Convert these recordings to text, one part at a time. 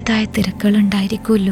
അതിൻ്റെതായ തിരക്കുകളുണ്ടായിരിക്കുമല്ലോ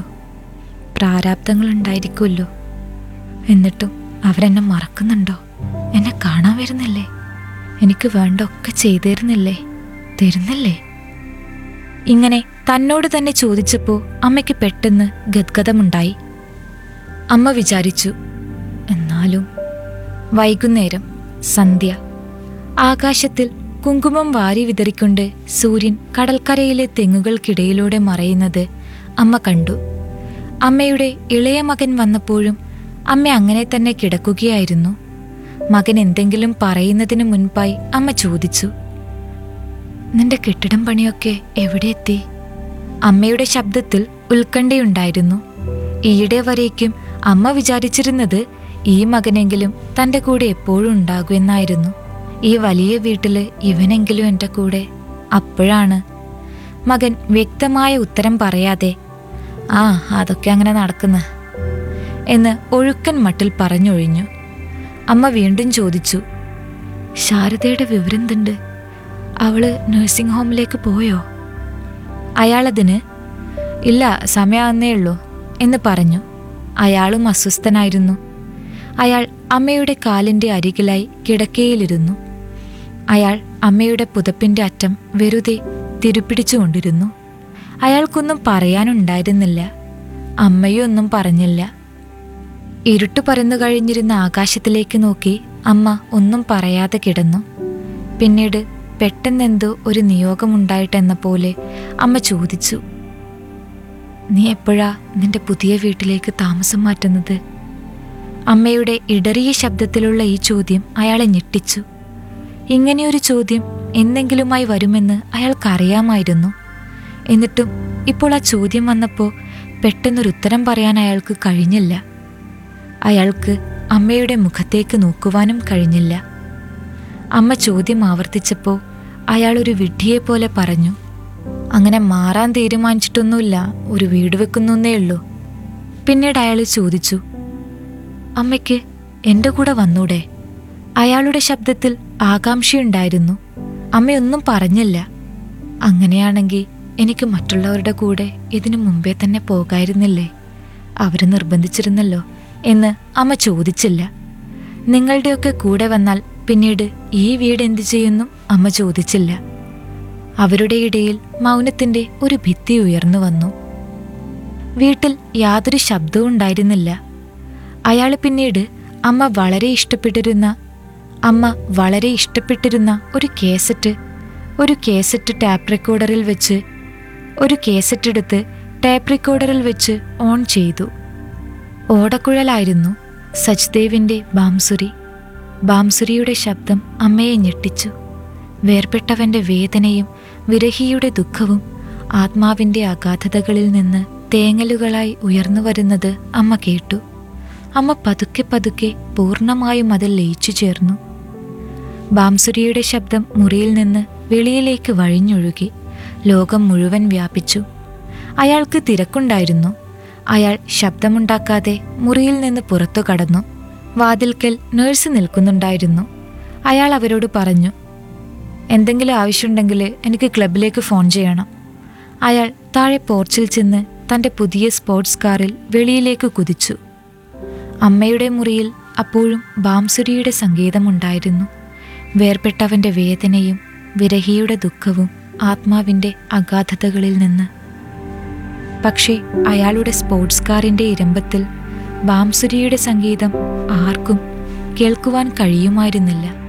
പ്രാരാബ്ദങ്ങളുണ്ടായിരിക്കുമല്ലോ എന്നിട്ടും അവരെന്നെ മറക്കുന്നുണ്ടോ എന്നെ കാണാൻ വരുന്നില്ലേ എനിക്ക് വേണ്ട ഒക്കെ ചെയ്തു തരുന്നില്ലേ തരുന്നില്ലേ ഇങ്ങനെ തന്നോട് തന്നെ ചോദിച്ചപ്പോൾ അമ്മയ്ക്ക് പെട്ടെന്ന് ഗദ്ഗതമുണ്ടായി അമ്മ വിചാരിച്ചു എന്നാലും വൈകുന്നേരം സന്ധ്യ ആകാശത്തിൽ കുങ്കുമം വാരി വിതറിക്കൊണ്ട് സൂര്യൻ കടൽക്കരയിലെ തെങ്ങുകൾക്കിടയിലൂടെ മറയുന്നത് അമ്മ കണ്ടു അമ്മയുടെ ഇളയ മകൻ വന്നപ്പോഴും അമ്മ അങ്ങനെ തന്നെ കിടക്കുകയായിരുന്നു മകൻ എന്തെങ്കിലും പറയുന്നതിന് മുൻപായി അമ്മ ചോദിച്ചു നിന്റെ കെട്ടിടം പണിയൊക്കെ എവിടെ എത്തി അമ്മയുടെ ശബ്ദത്തിൽ ഉത്കണ്ഠയുണ്ടായിരുന്നു ഈയിടെ വരേക്കും അമ്മ വിചാരിച്ചിരുന്നത് ഈ മകനെങ്കിലും തന്റെ കൂടെ എപ്പോഴും ഉണ്ടാകുമെന്നായിരുന്നു ഈ വലിയ വീട്ടില് ഇവനെങ്കിലും എൻ്റെ കൂടെ അപ്പോഴാണ് മകൻ വ്യക്തമായ ഉത്തരം പറയാതെ ആ അതൊക്കെ അങ്ങനെ നടക്കുന്നു എന്ന് ഒഴുക്കൻ മട്ടിൽ പറഞ്ഞൊഴിഞ്ഞു അമ്മ വീണ്ടും ചോദിച്ചു ശാരദയുടെ വിവരം എന്തുണ്ട് അവള് നഴ്സിംഗ് ഹോമിലേക്ക് പോയോ അയാളതിന് ഇല്ല സമയാന്നേ ഉള്ളൂ എന്ന് പറഞ്ഞു അയാളും അസ്വസ്ഥനായിരുന്നു അയാൾ അമ്മയുടെ കാലിന്റെ അരികിലായി കിടക്കയിലിരുന്നു അയാൾ അമ്മയുടെ പുതപ്പിന്റെ അറ്റം വെറുതെ തിരുപ്പിടിച്ചുകൊണ്ടിരുന്നു അയാൾക്കൊന്നും പറയാനുണ്ടായിരുന്നില്ല അമ്മയും ഒന്നും പറഞ്ഞില്ല ഇരുട്ടു പരന്നു കഴിഞ്ഞിരുന്ന ആകാശത്തിലേക്ക് നോക്കി അമ്മ ഒന്നും പറയാതെ കിടന്നു പിന്നീട് പെട്ടെന്നെന്തോ ഒരു നിയോഗമുണ്ടായിട്ടെന്ന പോലെ അമ്മ ചോദിച്ചു നീ എപ്പോഴാ നിന്റെ പുതിയ വീട്ടിലേക്ക് താമസം മാറ്റുന്നത് അമ്മയുടെ ഇടറിയ ശബ്ദത്തിലുള്ള ഈ ചോദ്യം അയാളെ ഞെട്ടിച്ചു ഇങ്ങനെയൊരു ചോദ്യം എന്തെങ്കിലുമായി വരുമെന്ന് അയാൾക്കറിയാമായിരുന്നു എന്നിട്ടും ഇപ്പോൾ ആ ചോദ്യം വന്നപ്പോൾ പെട്ടെന്നൊരു ഉത്തരം പറയാൻ അയാൾക്ക് കഴിഞ്ഞില്ല അയാൾക്ക് അമ്മയുടെ മുഖത്തേക്ക് നോക്കുവാനും കഴിഞ്ഞില്ല അമ്മ ചോദ്യം ആവർത്തിച്ചപ്പോൾ അയാൾ ഒരു വിഡ്ഢിയെപ്പോലെ പറഞ്ഞു അങ്ങനെ മാറാൻ തീരുമാനിച്ചിട്ടൊന്നുമില്ല ഒരു വീട് വെക്കുന്നേ ഉള്ളൂ പിന്നീട് അയാൾ ചോദിച്ചു അമ്മയ്ക്ക് എൻ്റെ കൂടെ വന്നൂടെ അയാളുടെ ശബ്ദത്തിൽ ആകാംക്ഷയുണ്ടായിരുന്നു അമ്മയൊന്നും പറഞ്ഞില്ല അങ്ങനെയാണെങ്കിൽ എനിക്ക് മറ്റുള്ളവരുടെ കൂടെ ഇതിനു മുമ്പേ തന്നെ പോകായിരുന്നില്ലേ അവര് നിർബന്ധിച്ചിരുന്നല്ലോ എന്ന് അമ്മ ചോദിച്ചില്ല നിങ്ങളുടെയൊക്കെ കൂടെ വന്നാൽ പിന്നീട് ഈ വീട് എന്തു ചെയ്യുന്നു അമ്മ ചോദിച്ചില്ല അവരുടെ ഇടയിൽ മൗനത്തിന്റെ ഒരു ഭിത്തി ഉയർന്നു വന്നു വീട്ടിൽ യാതൊരു ശബ്ദവും ഉണ്ടായിരുന്നില്ല അയാൾ പിന്നീട് അമ്മ വളരെ ഇഷ്ടപ്പെട്ടിരുന്ന അമ്മ വളരെ ഇഷ്ടപ്പെട്ടിരുന്ന ഒരു കേസറ്റ് ഒരു കേസറ്റ് ടാപ്പ് റെക്കോർഡറിൽ വെച്ച് ഒരു കേസറ്റ് എടുത്ത് ടാപ്പ് റെക്കോർഡറിൽ വെച്ച് ഓൺ ചെയ്തു ഓടക്കുഴലായിരുന്നു സച്ദേവിന്റെ ബാംസുരി ബാംസുരിയുടെ ശബ്ദം അമ്മയെ ഞെട്ടിച്ചു വേർപെട്ടവന്റെ വേദനയും വിരഹിയുടെ ദുഃഖവും ആത്മാവിന്റെ അഗാധതകളിൽ നിന്ന് തേങ്ങലുകളായി ഉയർന്നു വരുന്നത് അമ്മ കേട്ടു അമ്മ പതുക്കെ പതുക്കെ പൂർണ്ണമായും അതിൽ ലയിച്ചു ചേർന്നു ബാംസുരിയുടെ ശബ്ദം മുറിയിൽ നിന്ന് വെളിയിലേക്ക് വഴിഞ്ഞൊഴുകി ലോകം മുഴുവൻ വ്യാപിച്ചു അയാൾക്ക് തിരക്കുണ്ടായിരുന്നു അയാൾ ശബ്ദമുണ്ടാക്കാതെ മുറിയിൽ നിന്ന് പുറത്തു കടന്നു വാതിൽക്കൽ നേഴ്സ് നിൽക്കുന്നുണ്ടായിരുന്നു അയാൾ അവരോട് പറഞ്ഞു എന്തെങ്കിലും ആവശ്യമുണ്ടെങ്കിൽ എനിക്ക് ക്ലബിലേക്ക് ഫോൺ ചെയ്യണം അയാൾ താഴെ പോർച്ചിൽ ചെന്ന് തൻ്റെ പുതിയ സ്പോർട്സ് കാറിൽ വെളിയിലേക്ക് കുതിച്ചു അമ്മയുടെ മുറിയിൽ അപ്പോഴും ബാംസുരിയുടെ സംഗീതമുണ്ടായിരുന്നു വേർപെട്ടവന്റെ വേദനയും വിരഹിയുടെ ദുഃഖവും ആത്മാവിന്റെ അഗാധതകളിൽ നിന്ന് പക്ഷേ അയാളുടെ സ്പോർട്സ് കാറിന്റെ ഇരമ്പത്തിൽ ബാംസുരിയുടെ സംഗീതം ആർക്കും കേൾക്കുവാൻ കഴിയുമായിരുന്നില്ല